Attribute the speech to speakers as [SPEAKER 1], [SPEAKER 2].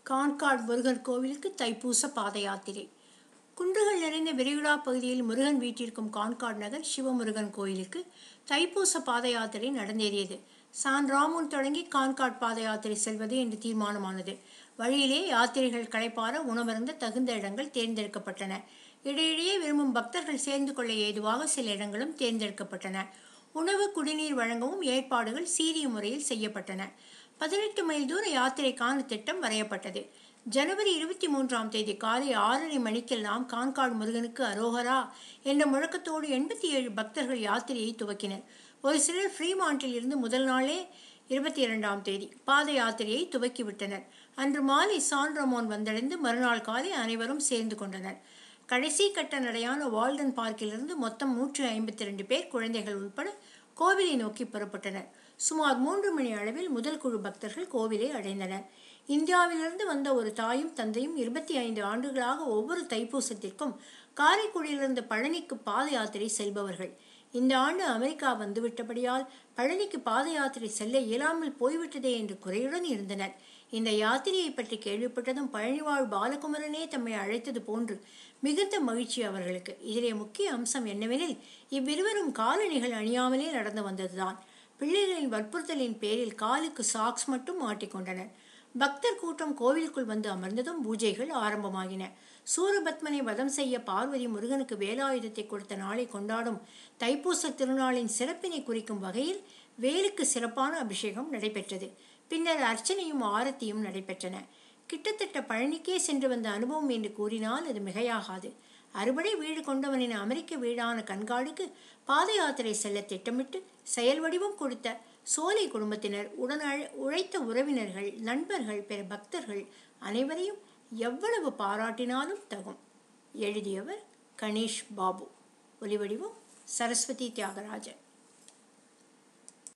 [SPEAKER 1] கான்காட் முருகன் கோவிலுக்கு தைப்பூச பாத யாத்திரை குன்றுகள் நிறைந்த விரிகுடா பகுதியில் முருகன் வீட்டிற்கும் கான்காட் நகர் சிவமுருகன் கோயிலுக்கு தைப்பூச பாத யாத்திரை நடந்தேறியது சான் ராமூன் தொடங்கி கான்காட் பாத யாத்திரை செல்வது என்று தீர்மானமானது வழியிலே யாத்திரைகள் களைப்பார உணவருந்த தகுந்த இடங்கள் தேர்ந்தெடுக்கப்பட்டன இடையிடையே விரும்பும் பக்தர்கள் சேர்ந்து கொள்ள ஏதுவாக சில இடங்களும் தேர்ந்தெடுக்கப்பட்டன உணவு குடிநீர் வழங்கவும் ஏற்பாடுகள் சீரிய முறையில் செய்யப்பட்டன பதினெட்டு மைல் தூர யாத்திரைக்கான திட்டம் வரையப்பட்டது ஜனவரி இருபத்தி மூன்றாம் தேதி காலை ஆறரை மணிக்கெல்லாம் கான்காடு முருகனுக்கு அரோகரா என்ற முழக்கத்தோடு எண்பத்தி ஏழு பக்தர்கள் யாத்திரையை துவக்கினர் ஒரு சிலர் ஃப்ரீமாண்டில் இருந்து முதல் நாளே இருபத்தி இரண்டாம் தேதி பாத யாத்திரையை துவக்கிவிட்டனர் அன்று மாலை சான் ரமோன் வந்தடைந்து மறுநாள் காலை அனைவரும் சேர்ந்து கொண்டனர் கடைசி கட்ட நடையான வால்டன் பார்க்கிலிருந்து மொத்தம் நூற்றி ஐம்பத்தி ரெண்டு பேர் குழந்தைகள் உட்பட கோவிலை நோக்கி புறப்பட்டனர் சுமார் மூன்று மணி அளவில் முதல் குழு பக்தர்கள் கோவிலை அடைந்தனர் இந்தியாவிலிருந்து வந்த ஒரு தாயும் தந்தையும் இருபத்தி ஐந்து ஆண்டுகளாக ஒவ்வொரு தைப்பூசத்திற்கும் காரைக்குடியிலிருந்து பழனிக்கு பாத யாத்திரை செல்பவர்கள் இந்த ஆண்டு அமெரிக்கா வந்துவிட்டபடியால் பழனிக்கு பாத யாத்திரை செல்ல இயலாமல் போய்விட்டதே என்று குறையுடன் இருந்தனர் இந்த யாத்திரையை பற்றி கேள்விப்பட்டதும் பழனிவாழ் பாலகுமரனே தம்மை அழைத்தது போன்று மிகுந்த மகிழ்ச்சி அவர்களுக்கு இதிலே முக்கிய அம்சம் என்னவெனில் இவ்விருவரும் காலணிகள் அணியாமலே நடந்து வந்ததுதான் பிள்ளைகளின் வற்புறுத்தலின் பேரில் காலுக்கு சாக்ஸ் மட்டும் மாட்டிக்கொண்டனர் பக்தர் கூட்டம் கோவிலுக்குள் வந்து அமர்ந்ததும் பூஜைகள் ஆரம்பமாகின சூரபத்மனை வதம் செய்ய பார்வதி முருகனுக்கு வேலாயுதத்தை கொடுத்த நாளை கொண்டாடும் தைப்பூச திருநாளின் சிறப்பினை குறிக்கும் வகையில் வேலுக்கு சிறப்பான அபிஷேகம் நடைபெற்றது பின்னர் அர்ச்சனையும் ஆரத்தியும் நடைபெற்றன கிட்டத்தட்ட பழனிக்கே சென்று வந்த அனுபவம் என்று கூறினால் அது மிகையாகாது அறுபடை வீடு கொண்டவனின் அமெரிக்க வீடான கண்காடுக்கு பாத யாத்திரை செல்ல திட்டமிட்டு செயல் வடிவம் கொடுத்த சோலை குடும்பத்தினர் உடன் உழைத்த உறவினர்கள் நண்பர்கள் பிற பக்தர்கள் அனைவரையும் எவ்வளவு பாராட்டினாலும் தகும் எழுதியவர் கணேஷ் பாபு ஒலிவடிவம் சரஸ்வதி தியாகராஜன்